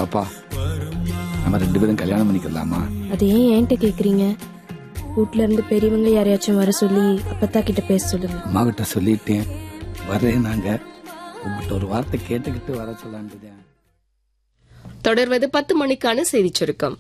பாப்பா நம்ம ரெண்டு பேரும் கல்யாணம் பண்ணிக்கலாமா அது ஏன் என்கிட்ட கேக்குறீங்க வீட்ல இருந்து பெரியவங்க யாரையாச்சும் வர சொல்லி அப்பத்தா கிட்ட பேச சொல்லுங்க அம்மா கிட்ட சொல்லிட்டேன் வரேன் நாங்க உங்ககிட்ட ஒரு வார்த்தை கேட்டுக்கிட்டு வர சொல்லான்ட்டு தொடர்வது பத்து மணிக்கான செய்திச் சுருக்கம்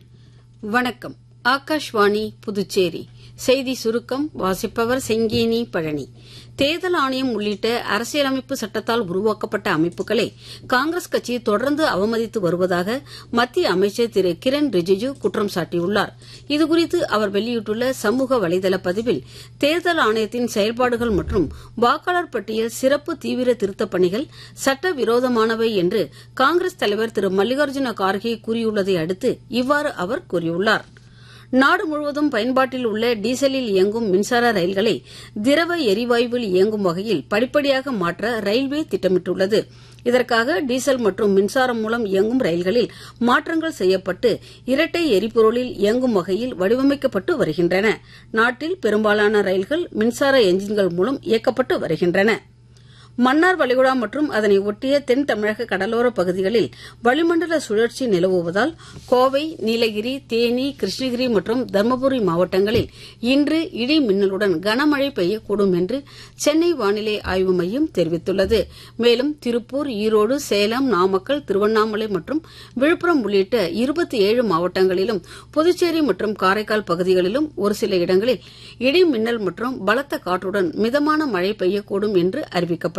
வணக்கம் ஆகாஷ்வாணி புதுச்சேரி செய்தி சுருக்கம் வாசிப்பவர் செங்கேனி பழனி தேர்தல் ஆணையம் உள்ளிட்ட அரசியலமைப்பு சட்டத்தால் உருவாக்கப்பட்ட அமைப்புகளை காங்கிரஸ் கட்சி தொடர்ந்து அவமதித்து வருவதாக மத்திய அமைச்சர் திரு கிரண் ரிஜிஜு குற்றம் சாட்டியுள்ளார் இதுகுறித்து அவர் வெளியிட்டுள்ள சமூக வலைதள பதிவில் தேர்தல் ஆணையத்தின் செயல்பாடுகள் மற்றும் வாக்காளர் பட்டியல் சிறப்பு தீவிர திருத்தப் பணிகள் சட்டவிரோதமானவை என்று காங்கிரஸ் தலைவர் திரு மல்லிகார்ஜுன கார்கே கூறியுள்ளதை அடுத்து இவ்வாறு அவர் கூறியுள்ளார் நாடு முழுவதும் பயன்பாட்டில் உள்ள டீசலில் இயங்கும் மின்சார ரயில்களை திரவ எரிவாயுவில் இயங்கும் வகையில் படிப்படியாக மாற்ற ரயில்வே திட்டமிட்டுள்ளது இதற்காக டீசல் மற்றும் மின்சாரம் மூலம் இயங்கும் ரயில்களில் மாற்றங்கள் செய்யப்பட்டு இரட்டை எரிபொருளில் இயங்கும் வகையில் வடிவமைக்கப்பட்டு வருகின்றன நாட்டில் பெரும்பாலான ரயில்கள் மின்சார எஞ்சின்கள் மூலம் இயக்கப்பட்டு வருகின்றன மன்னார் வளைகுடா மற்றும் அதனை ஒட்டிய தென் தமிழக கடலோர பகுதிகளில் வளிமண்டல சுழற்சி நிலவுவதால் கோவை நீலகிரி தேனி கிருஷ்ணகிரி மற்றும் தருமபுரி மாவட்டங்களில் இன்று இடி மின்னலுடன் கனமழை பெய்யக்கூடும் என்று சென்னை வானிலை ஆய்வு மையம் தெரிவித்துள்ளது மேலும் திருப்பூர் ஈரோடு சேலம் நாமக்கல் திருவண்ணாமலை மற்றும் விழுப்புரம் உள்ளிட்ட இருபத்தி ஏழு மாவட்டங்களிலும் புதுச்சேரி மற்றும் காரைக்கால் பகுதிகளிலும் ஒரு சில இடங்களில் இடி மின்னல் மற்றும் பலத்த காற்றுடன் மிதமான மழை பெய்யக்கூடும் என்று அறிவிக்கப்பட்டுள்ளது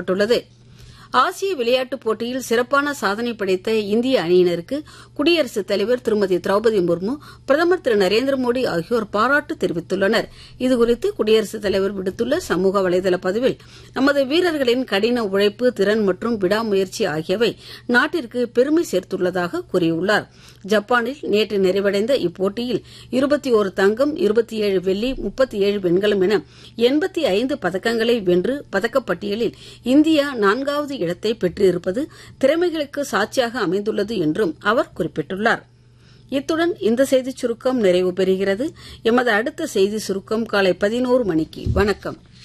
ஆசிய விளையாட்டுப் போட்டியில் சிறப்பான சாதனை படைத்த இந்திய அணியினருக்கு குடியரசுத் தலைவர் திருமதி திரௌபதி முர்மு பிரதமர் திரு நரேந்திர மோடி ஆகியோர் பாராட்டு தெரிவித்துள்ளனர் இதுகுறித்து குடியரசுத் தலைவர் விடுத்துள்ள சமூக வலைதள பதிவில் நமது வீரர்களின் கடின உழைப்பு திறன் மற்றும் விடாமுயற்சி ஆகியவை நாட்டிற்கு பெருமை சேர்த்துள்ளதாக கூறியுள்ளார் ஜப்பானில் நேற்று நிறைவடைந்த இப்போட்டியில் இருபத்தி ஒரு தங்கம் இருபத்தி ஏழு வெள்ளி முப்பத்தி ஏழு வெண்கலம் என எண்பத்தி ஐந்து பதக்கங்களை வென்று பதக்கப்பட்டியலில் இந்தியா நான்காவது இடத்தை பெற்றிருப்பது திறமைகளுக்கு சாட்சியாக அமைந்துள்ளது என்றும் அவர் குறிப்பிட்டுள்ளார் இத்துடன் இந்த செய்திச் சுருக்கம் நிறைவு பெறுகிறது எமது அடுத்த செய்தி சுருக்கம் காலை பதினோரு மணிக்கு வணக்கம்